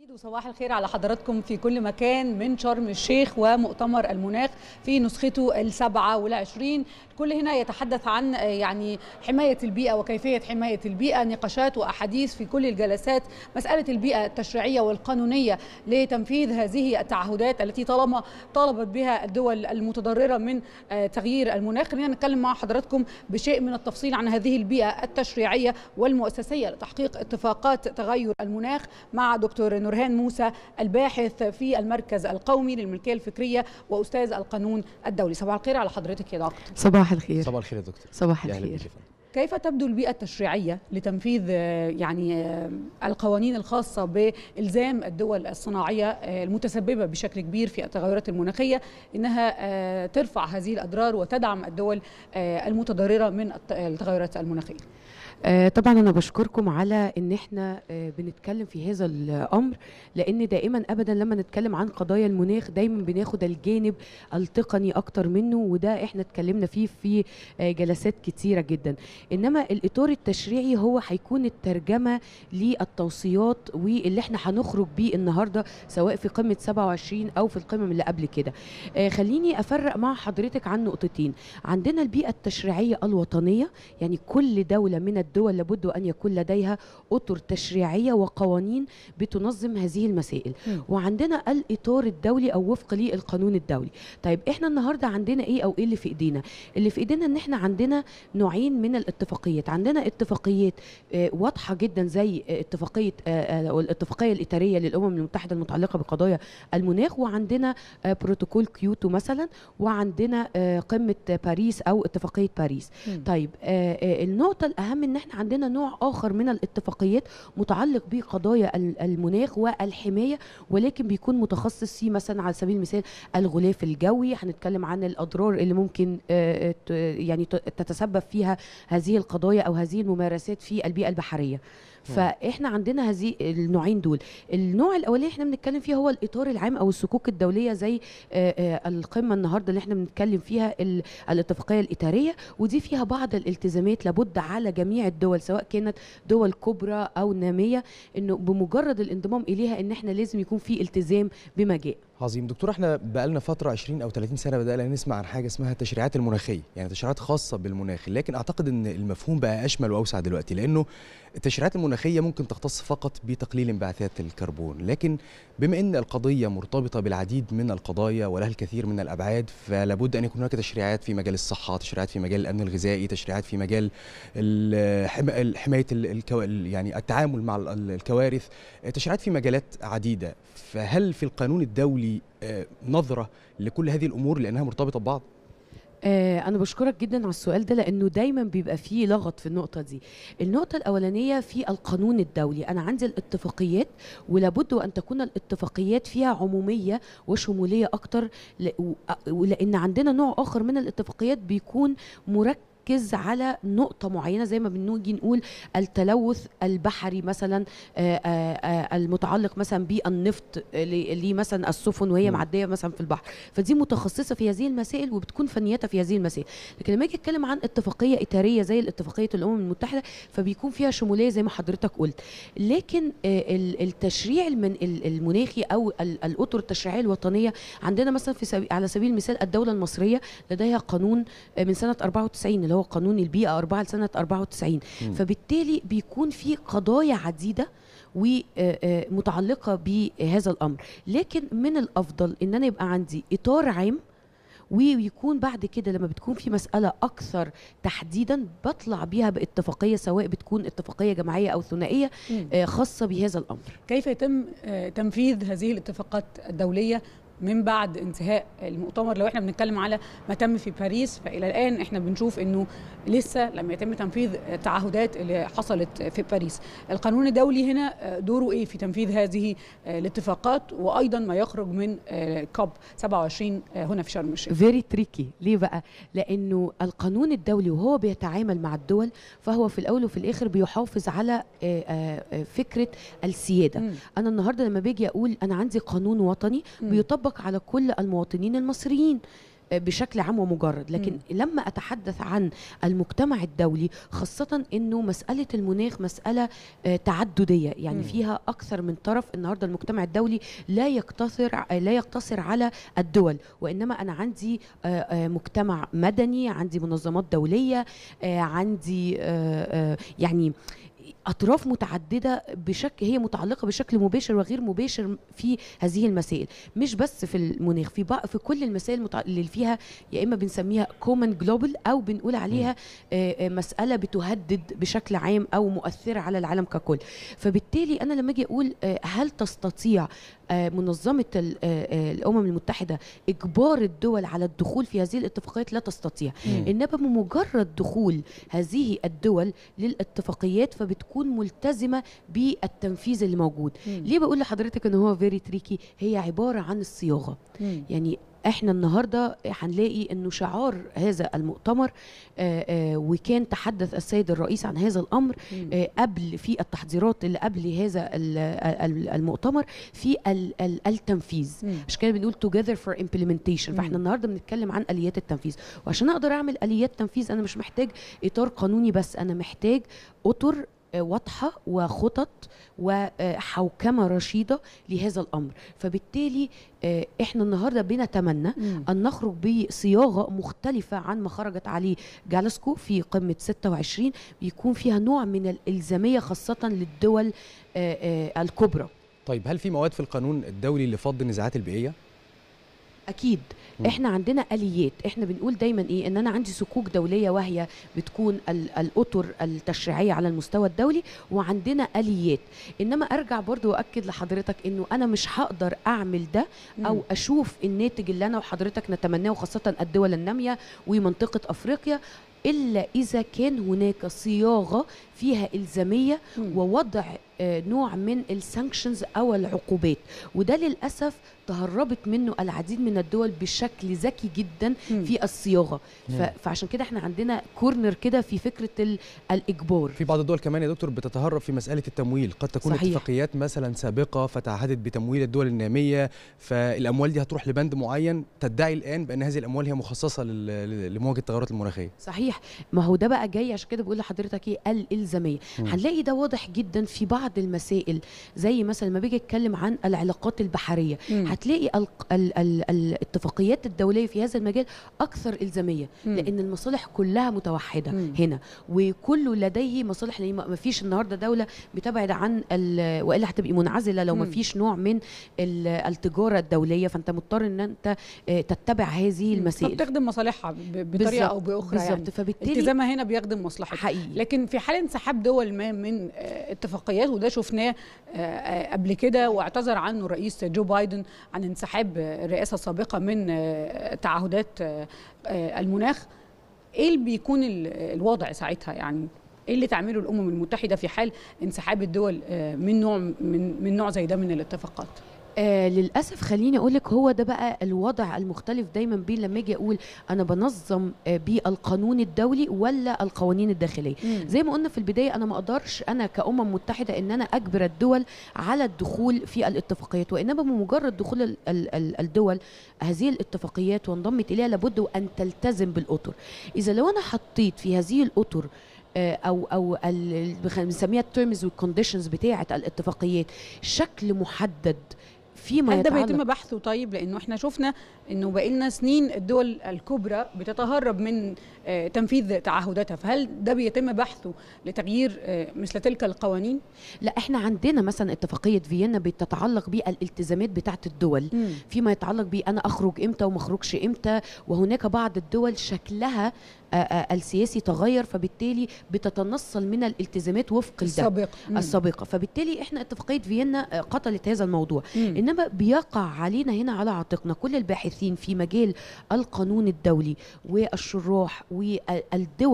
وصباح الخير على حضراتكم في كل مكان من شرم الشيخ ومؤتمر المناخ في نسخته السابعة والعشرين الكل هنا يتحدث عن يعني حماية البيئة وكيفية حماية البيئة نقاشات وأحاديث في كل الجلسات مسألة البيئة التشريعية والقانونية لتنفيذ هذه التعهدات التي طالما طالبت بها الدول المتضررة من تغيير المناخ خلينا نتكلم مع حضراتكم بشيء من التفصيل عن هذه البيئة التشريعية والمؤسسية لتحقيق اتفاقات تغير المناخ مع دكتور نورهان موسى الباحث في المركز القومي للملكيه الفكريه واستاذ القانون الدولي صباح الخير على حضرتك يا دكتور صباح الخير صباح الخير يا دكتور صباح يا أهلا الخير بيك يا فندم. كيف تبدو البيئة التشريعية لتنفيذ آه، يعني آه، القوانين الخاصة بإلزام الدول الصناعية آه، المتسببة بشكل كبير في التغيرات المناخية إنها آه، ترفع هذه الأضرار وتدعم الدول آه، المتضررة من الت- التغيرات المناخية آه طبعا انا بشكركم على ان احنا آه بنتكلم في هذا الامر لان دائما ابدا لما نتكلم عن قضايا المناخ دايما بناخد الجانب التقني اكتر منه وده احنا اتكلمنا فيه في آه جلسات كتيره جدا انما الاطار التشريعي هو هيكون الترجمه للتوصيات واللي احنا هنخرج بيه النهارده سواء في قمه 27 او في القمم اللي قبل كده آه خليني افرق مع حضرتك عن نقطتين عندنا البيئه التشريعيه الوطنيه يعني كل دولة من الدول لابد أن يكون لديها أطر تشريعية وقوانين بتنظم هذه المسائل مم. وعندنا الإطار الدولي أو وفق للقانون الدولي طيب إحنا النهاردة عندنا إيه أو إيه اللي في إيدينا اللي في إيدينا إن إحنا عندنا نوعين من الاتفاقيات عندنا اتفاقيات آه، واضحة جدا زي آه، اتفاقية آه، آه، أو الاتفاقية الإطارية للأمم المتحدة المتعلقة بقضايا المناخ وعندنا آه، بروتوكول كيوتو مثلا وعندنا آه، قمة باريس أو اتفاقية باريس مم. طيب آه، آه، النقطة الأهم إن إحنا عندنا نوع آخر من الاتفاقيات متعلق بقضايا ال- المناخ والحماية ولكن بيكون متخصص في مثلا على سبيل المثال الغلاف الجوي هنتكلم عن الأضرار اللي ممكن آه، آه، ت- يعني ت- تتسبب فيها هذه القضايا أو هذه الممارسات في البيئة البحرية فاحنا عندنا هذه النوعين دول النوع الاولاني احنا بنتكلم فيه هو الاطار العام او الصكوك الدوليه زي آه، آه، القمه النهارده اللي احنا بنتكلم فيها ال- الاتفاقيه الاطاريه ودي فيها بعض الالتزامات لابد على جميع الدول سواء كانت دول كبرى او ناميه انه بمجرد الانضمام اليها ان احنا لازم يكون في التزام بما جاء عظيم دكتور احنا بقالنا فتره 20 او 30 سنه بدانا نسمع عن حاجه اسمها التشريعات المناخيه يعني تشريعات خاصه بالمناخ لكن اعتقد ان المفهوم بقى اشمل واوسع دلوقتي لانه التشريعات المناخيه ممكن تختص فقط بتقليل انبعاثات الكربون لكن بما ان القضيه مرتبطه بالعديد من القضايا ولها الكثير من الابعاد فلا بد ان يكون هناك تشريعات في مجال الصحه تشريعات في مجال الامن الغذائي تشريعات في مجال ال- حم- حمايه ال- الكو... يعني التعامل مع ال- الكوارث تشريعات في مجالات عديده فهل في القانون الدولي آه، نظره لكل هذه الامور لانها مرتبطه ببعض آه أنا بشكرك جدا على السؤال ده لأنه دايما بيبقى فيه لغط في النقطة دي النقطة الأولانية في القانون الدولي أنا عندي الاتفاقيات ولابد أن تكون الاتفاقيات فيها عمومية وشمولية أكتر ل- و- ولأن عندنا نوع آخر من الاتفاقيات بيكون مركز على نقطة معينة زي ما بنيجي نقول التلوث البحري مثلا آه، آه، آه، المتعلق مثلا بالنفط آه، ل- لمثلا السفن وهي مم. معدية مثلا في البحر فدي متخصصه في هذه المسائل وبتكون فنيتها في هذه المسائل لكن لما اجي اتكلم عن اتفاقيه اطاريه زي الاتفاقيه الامم المتحده فبيكون فيها شموليه زي ما حضرتك قلت لكن آه، ال- التشريع المن ال- المناخي او ال- الاطر التشريعيه الوطنيه عندنا مثلا في سبي على سبيل المثال الدوله المصريه لديها قانون آه، من سنه 94 اللي هو قانون البيئه 4 لسنه 94 مم. فبالتالي بيكون في قضايا عديده ومتعلقه بهذا الامر لكن من الافضل ان انا يبقى عندي اطار عام ويكون بعد كده لما بتكون في مسألة أكثر تحديدا بطلع بيها باتفاقية سواء بتكون اتفاقية جماعية أو ثنائية مم. آه، خاصة بهذا الأمر كيف يتم آه، تنفيذ هذه الاتفاقات الدولية من بعد انتهاء المؤتمر لو احنا بنتكلم على ما تم في باريس فالى الان احنا بنشوف انه لسه لم يتم تنفيذ التعهدات اللي حصلت في باريس القانون الدولي هنا آه، دوره ايه في تنفيذ هذه آه، الاتفاقات وايضا ما يخرج من آه، كوب 27 آه، هنا في شرم الشيخ فيري تريكي ليه بقى لانه القانون الدولي وهو بيتعامل مع الدول فهو في الاول وفي الاخر بيحافظ على آه، آه، آه، فكره السياده مم. انا النهارده لما باجي اقول انا عندي قانون وطني مم. بيطبق على كل المواطنين المصريين بشكل عام ومجرد لكن مم. لما اتحدث عن المجتمع الدولي خاصه انه مساله المناخ مساله آه، تعدديه يعني مم. فيها اكثر من طرف النهارده المجتمع الدولي لا يقتصر آه، لا يقتصر على الدول وانما انا عندي آه، آه، مجتمع مدني عندي منظمات دوليه آه، عندي آه، آه، يعني اطراف متعدده بشكل هي متعلقه بشكل مباشر وغير مباشر في هذه المسائل مش بس في المناخ في بقى في كل المسائل المتع... اللي فيها يا اما بنسميها كومن جلوبال او بنقول عليها آه، آه، مساله بتهدد بشكل عام او مؤثره على العالم ككل فبالتالي انا لما اجي اقول آه، هل تستطيع آه، منظمه ال- آه، آه، الامم المتحده اجبار الدول على الدخول في هذه الاتفاقيات لا تستطيع مم. انما بمجرد دخول هذه الدول للاتفاقيات فبتكون ملتزمه بالتنفيذ اللي موجود مم. ليه بقول لحضرتك ان هو فيري تريكي هي عباره عن الصياغه مم. يعني احنا النهارده هنلاقي انه شعار هذا المؤتمر آه، آه، وكان تحدث السيد الرئيس عن هذا الامر مم. آه، قبل في التحضيرات اللي قبل هذا ال- ال- المؤتمر في ال- ال- التنفيذ مم. عشان كده بنقول together for implementation مم. فاحنا النهارده بنتكلم عن اليات التنفيذ وعشان اقدر اعمل اليات تنفيذ انا مش محتاج اطار قانوني بس انا محتاج اطر آه، واضحه وخطط وحوكمه رشيده لهذا الامر فبالتالي آه، احنا النهارده بنتمنى مم. ان نخرج بصياغه مختلفه عن ما خرجت عليه جالسكو في قمه 26 بيكون فيها نوع من الالزاميه خاصه للدول آه، آه، الكبرى طيب هل في مواد في القانون الدولي لفض النزاعات البيئيه اكيد مم. احنا عندنا اليات احنا بنقول دايما ايه ان انا عندي صكوك دوليه وهي بتكون ال- الاطر التشريعيه على المستوى الدولي وعندنا اليات انما ارجع برضو واكد لحضرتك انه انا مش هقدر اعمل ده او مم. اشوف الناتج اللي انا وحضرتك نتمناه خاصه الدول الناميه ومنطقه افريقيا الا اذا كان هناك صياغه فيها الزاميه مم. ووضع آه، نوع من السانكشنز او العقوبات وده للاسف تهربت منه العديد من الدول بشكل ذكي جدا مم. في الصياغه ف- مم. فعشان كده احنا عندنا كورنر كده في فكره ال- الاجبار في بعض الدول كمان يا دكتور بتتهرب في مساله التمويل قد تكون صحيح. اتفاقيات مثلا سابقه فتعهدت بتمويل الدول الناميه فالاموال دي هتروح لبند معين تدعي الان بان هذه الاموال هي مخصصه لل- لل- لمواجهه التغيرات المناخيه صحيح ما هو ده بقى جاي عشان كده بقول لحضرتك ايه الالزاميه مم. هنلاقي ده واضح جدا في بعض المسائل زي مثلا لما بيجي اتكلم عن العلاقات البحريه مم. هتلاقي ال ال ال الاتفاقيات الدوليه في هذا المجال اكثر الزاميه مم. لان المصالح كلها متوحده مم. هنا وكل لديه مصالح لأن ما فيش النهارده دوله بتبعد عن ال- والا هتبقي منعزله لو ما مم. فيش نوع من ال- التجاره الدوليه فانت مضطر ان انت آه، تتبع هذه المسائل فبتخدم مصالحها ب- بطريقه او باخرى بالظبط يعني فبالتالي التزامها هنا بيخدم مصلحتها حقيقي لكن في حال انسحاب دول ما من آه، اتفاقيات وده شفناه آه، آه، قبل كده واعتذر عنه الرئيس جو بايدن عن انسحاب آه، الرئاسه السابقه من آه، تعهدات آه، آه، المناخ ايه اللي بيكون ال- الوضع ساعتها يعني ايه اللي تعمله الامم المتحده في حال انسحاب الدول آه، من نوع من من نوع زي ده من الاتفاقات آه للاسف خليني اقول لك هو ده بقى الوضع المختلف دايما بين لما اجي اقول انا بنظم آه بالقانون الدولي ولا القوانين الداخليه زي ما قلنا في البدايه انا ما اقدرش انا كامم متحده ان انا اجبر الدول على الدخول في الاتفاقيات وانما بمجرد دخول ال- ال- ال- الدول هذه الاتفاقيات وانضمت اليها لابد وان تلتزم بالاطر اذا لو انا حطيت في هذه الاطر آه، او او ال- بخ- بنسميها التيرمز والكونديشنز بتاعه الاتفاقيات شكل محدد فيما هل ده يتعلق بيتم بحثه طيب لانه احنا شفنا انه بقى لنا سنين الدول الكبرى بتتهرب من آه، تنفيذ تعهداتها فهل ده بيتم بحثه لتغيير آه، مثل تلك القوانين لا احنا عندنا مثلا اتفاقيه فيينا بتتعلق بالالتزامات بتاعه الدول فيما يتعلق بأنا أخرج إمتى وما أخرجش إمتى وهناك بعض الدول شكلها آه، آه، السياسي تغير فبالتالي بتتنصل من الالتزامات وفق ده السابقه مم. السابقة فبالتالي احنا اتفاقية فيينا آه، قتلت هذا الموضوع مم. انما بيقع علينا هنا على عاتقنا كل الباحثين في مجال القانون الدولي والشراح والدول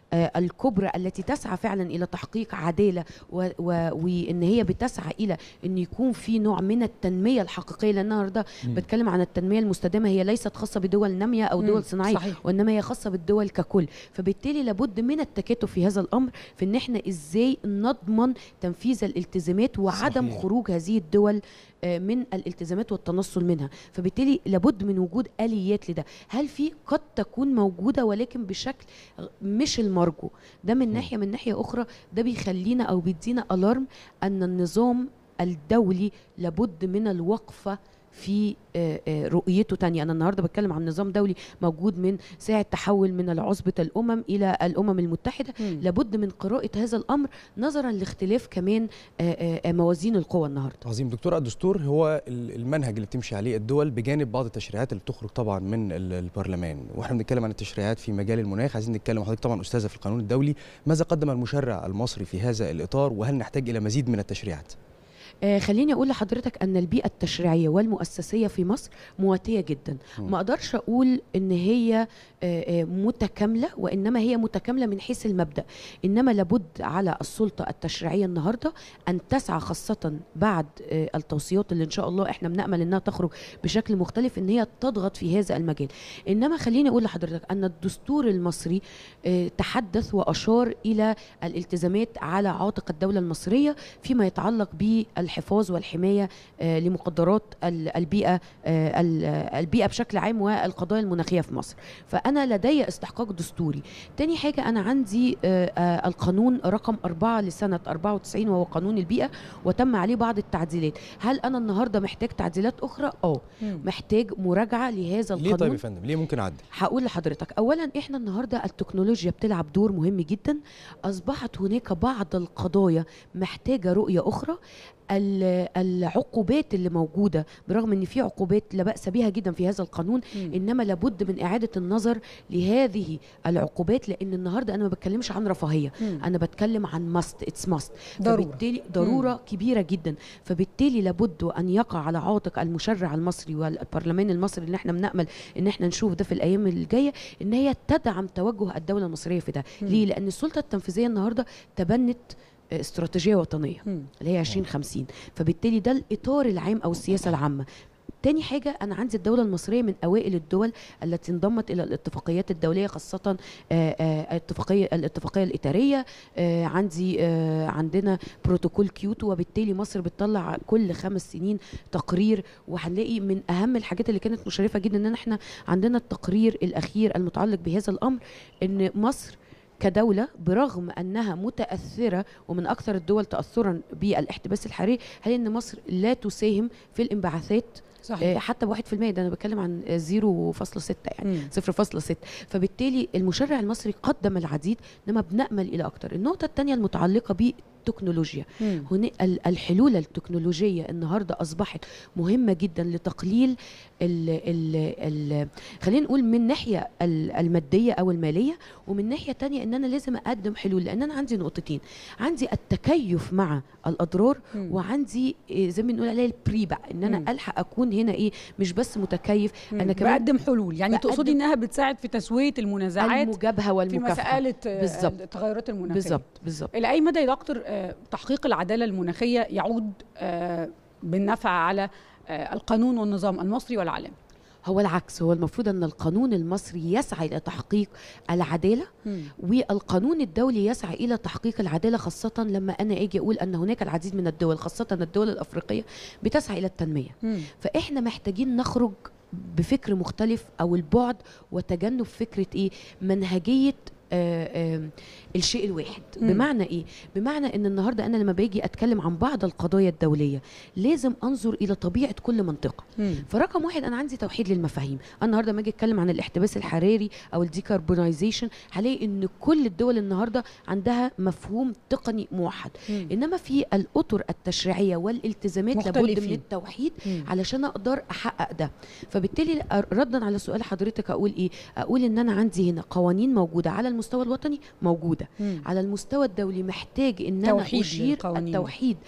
آه، الكبرى التي تسعى فعلا الى تحقيق عداله و- و- وان هي بتسعى الى ان يكون في نوع من التنميه الحقيقيه لان النهارده مم. بتكلم عن التنميه المستدامه هي ليست خاصه بدول ناميه او مم، دول صناعيه صحيح. وانما هي خاصه بالدول ككل فبالتالي لابد من التكاتف في هذا الامر في ان احنا ازاي نضمن تنفيذ الالتزامات وعدم صحيح. خروج هذه الدول آه، من الالتزامات والتنصل منها فبالتالي لابد من وجود اليات لده هل في قد تكون موجوده ولكن بشكل مش المرجو ده من ناحيه من ناحيه اخرى ده بيخلينا او بيدينا الارم ان النظام الدولي لابد من الوقفه في آه، آه، رؤيته تانية أنا النهاردة بتكلم عن نظام دولي موجود من ساعة تحول من العصبة الأمم إلى الأمم المتحدة مم. لابد من قراءة هذا الأمر نظرا لاختلاف كمان آه، آه، موازين القوى النهاردة عظيم دكتور الدستور هو ال- المنهج اللي بتمشي عليه الدول بجانب بعض التشريعات اللي بتخرج طبعا من ال- البرلمان واحنا بنتكلم عن التشريعات في مجال المناخ عايزين نتكلم وحضرتك طبعا استاذه في القانون الدولي ماذا قدم المشرع المصري في هذا الاطار وهل نحتاج الى مزيد من التشريعات آه، خليني اقول لحضرتك ان البيئه التشريعيه والمؤسسيه في مصر مواتيه جدا مم. ما اقدرش اقول ان هي آه، آه، متكامله وانما هي متكامله من حيث المبدا انما لابد على السلطه التشريعيه النهارده ان تسعى خاصه بعد آه، التوصيات اللي ان شاء الله احنا بنامل انها تخرج بشكل مختلف ان هي تضغط في هذا المجال انما خليني اقول لحضرتك ان الدستور المصري آه، تحدث واشار الى الالتزامات على عاتق الدوله المصريه فيما يتعلق بالحفاظ والحمايه آه، لمقدرات ال- البيئه آه، ال- البيئه بشكل عام والقضايا المناخيه في مصر فانا لدي استحقاق دستوري تاني حاجه انا عندي آه، آه، القانون رقم أربعة لسنه 94 وهو قانون البيئه وتم عليه بعض التعديلات هل انا النهارده محتاج تعديلات اخرى اه مم. محتاج مراجعه لهذا ليه القانون طيب يا فندم ليه ممكن اعدل هقول لحضرتك اولا احنا النهارده التكنولوجيا بتلعب دور مهم جدا اصبحت هناك بعض القضايا محتاجه رؤيه اخرى ال- العقوبات اللي موجوده برغم ان في عقوبات لا باس بها جدا في هذا القانون مم. انما لابد من اعاده النظر لهذه العقوبات لان النهارده انا ما بتكلمش عن رفاهيه مم. انا بتكلم عن ماست اتس ماست ضرورة. فبالتالي ضروره كبيره جدا فبالتالي لابد ان يقع على عاتق المشرع المصري والبرلمان المصري اللي احنا بنامل ان احنا نشوف ده في الايام الجايه ان هي تدعم توجه الدوله المصريه في ده مم. ليه لان السلطه التنفيذيه النهارده تبنت آه، استراتيجيه وطنيه مم. اللي هي 2050 فبالتالي ده الاطار العام او السياسه العامه تاني حاجة أنا عندي الدولة المصرية من أوائل الدول التي انضمت إلى الاتفاقيات الدولية خاصة آه، آه، اتفاقية الاتفاقية الإطارية آه، عندي آه، عندنا بروتوكول كيوتو وبالتالي مصر بتطلع كل خمس سنين تقرير وهنلاقي من أهم الحاجات اللي كانت مشرفة جدا إن احنا عندنا التقرير الأخير المتعلق بهذا الأمر إن مصر كدولة برغم أنها متأثرة ومن أكثر الدول تأثرا بالاحتباس الحراري هل أن مصر لا تساهم في الانبعاثات صحيح آه، حتى بواحد في المية ده أنا بتكلم عن آه، 0.6 يعني مم. صفر فاصلة ست فبالتالي المشرع المصري قدم العديد انما بنأمل الى اكتر النقطة الثانية المتعلقة بالتكنولوجيا مم. هنا ال- الحلول التكنولوجية النهاردة أصبحت مهمة جدا لتقليل ال ال ال خلينا نقول من ناحية ال- المادية أو المالية ومن ناحية تانية إن أنا لازم أقدم حلول لأن أنا عندي نقطتين عندي التكيف مع الأضرار مم. وعندي إيه زي ما بنقول عليها البري بقى إن أنا مم. ألحق أكون هنا إيه مش بس متكيف مم. أنا كمان بقدم حلول يعني بقدم- تقصدي انها بتساعد في تسويه المنازعات المجابهة في والمكافحة مساله آه، بالظبط. التغيرات المناخيه بالظبط بالظبط الى اي مدى يا دكتور آه، تحقيق العداله المناخيه يعود آه، بالنفع على آه، القانون والنظام المصري والعالمي هو العكس هو المفروض ان القانون المصري يسعى الى تحقيق العداله والقانون الدولي يسعى الى تحقيق العداله خاصه لما انا اجي اقول ان هناك العديد من الدول خاصه الدول الافريقيه بتسعى الى التنميه مم. فاحنا محتاجين نخرج بفكر مختلف او البعد وتجنب فكره ايه منهجيه آه، آه، الشيء الواحد مم. بمعنى ايه بمعنى ان النهارده انا لما باجي اتكلم عن بعض القضايا الدوليه لازم انظر الى طبيعه كل منطقه مم. فرقم واحد انا عندي توحيد للمفاهيم انا النهارده لما اجي اتكلم عن الاحتباس الحراري او الديكربونايزيشن هلاقي ان كل الدول النهارده عندها مفهوم تقني موحد مم. انما في الاطر التشريعيه والالتزامات لابد من مختلفين. التوحيد مم. علشان اقدر احقق ده فبالتالي ردا على سؤال حضرتك اقول ايه اقول ان انا عندي هنا قوانين موجوده على المستوى الوطني موجوده مم. على المستوى الدولي محتاج ان انا توحيد اشير للقوانين. التوحيد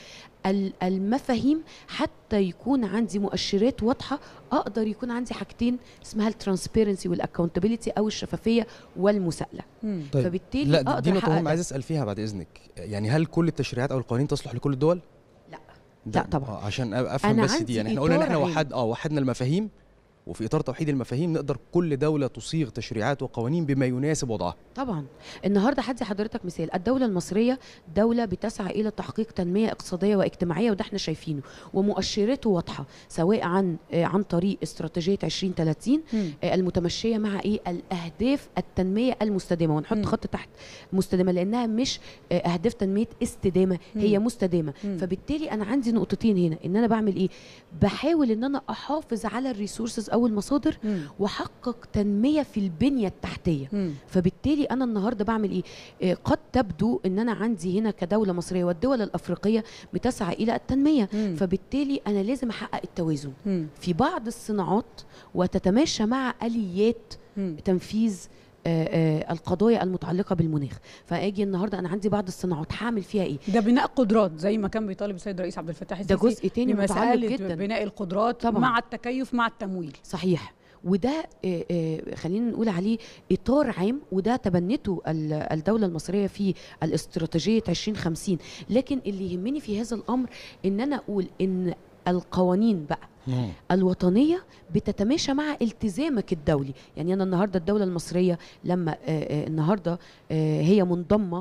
ال- المفاهيم حتى يكون عندي مؤشرات واضحه اقدر يكون عندي حاجتين اسمها الترانسبيرنسي والاكونتابيلتي او الشفافيه والمساءله مم. طيب فبالتالي لا دي- اقدر دي نقطه أحقق مهمه ده. عايز اسال فيها بعد اذنك يعني هل كل التشريعات او القوانين تصلح لكل الدول لا. ده- لا طبعا. آه، عشان أ- افهم أنا بس عندي دي يعني احنا قلنا ان احنا إطار عام. وحد اه وحدنا المفاهيم وفي اطار توحيد المفاهيم نقدر كل دوله تصيغ تشريعات وقوانين بما يناسب وضعها طبعا النهارده هدي حضرتك مثال الدوله المصريه دوله بتسعى الى تحقيق تنميه اقتصاديه واجتماعيه وده احنا شايفينه ومؤشراته واضحه سواء عن آه، عن طريق استراتيجيه 2030 مم. آه، المتمشيه مع ايه الاهداف التنميه المستدامه ونحط مم. خط تحت مستدامه لانها مش آه، اهداف تنميه استدامه هي مم. مستدامه مم. فبالتالي انا عندي نقطتين هنا ان انا بعمل ايه بحاول ان انا احافظ على الريسورسز او المصادر مم. واحقق تنميه في البنيه التحتيه مم. فبالتالي انا النهارده بعمل ايه آه، قد تبدو ان انا عندي هنا كدوله مصريه والدول الافريقيه بتسعى الى التنميه مم. فبالتالي انا لازم احقق التوازن مم. في بعض الصناعات وتتماشى مع اليات مم. تنفيذ آه، آه، القضايا المتعلقه بالمناخ فاجي النهارده انا عندي بعض الصناعات هعمل فيها ايه ده بناء قدرات زي ما كان بيطالب السيد الرئيس عبد الفتاح ده السيسي جزء تاني متعلق بمسألة جدا بناء القدرات طبعاً. مع التكيف مع التمويل صحيح وده آه، آه، خلينا نقول عليه اطار عام وده تبنته ال- الدوله المصريه في الاستراتيجيه 2050 لكن اللي يهمني في هذا الامر ان انا اقول ان القوانين بقى الوطنيه بتتماشى مع التزامك الدولي يعني انا النهارده الدوله المصريه لما آه، آه، النهارده آه، هي منضمه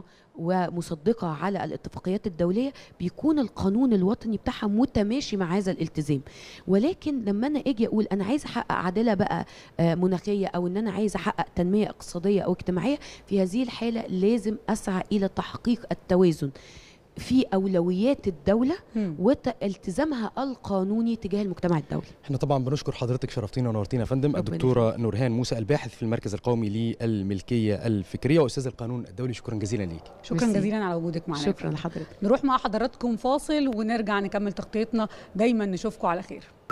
ومصدقه على الاتفاقيات الدوليه بيكون القانون الوطني بتاعها متماشي مع هذا الالتزام ولكن لما انا اجي اقول انا عايز احقق عداله بقى آه، مناخيه او ان انا عايز احقق تنميه اقتصاديه او اجتماعيه في هذه الحاله لازم اسعى الى تحقيق التوازن في اولويات الدوله مم. والتزامها القانوني تجاه المجتمع الدولي احنا طبعا بنشكر حضرتك شرفتينا ونورتينا يا فندم ربنا الدكتوره نورهان موسى الباحث في المركز القومي للملكيه الفكريه واستاذ القانون الدولي شكرا جزيلا ليك شكرا ميرسي. جزيلا على وجودك معنا شكرا لحضرتك نروح مع حضراتكم فاصل ونرجع نكمل تغطيتنا دايما نشوفكم على خير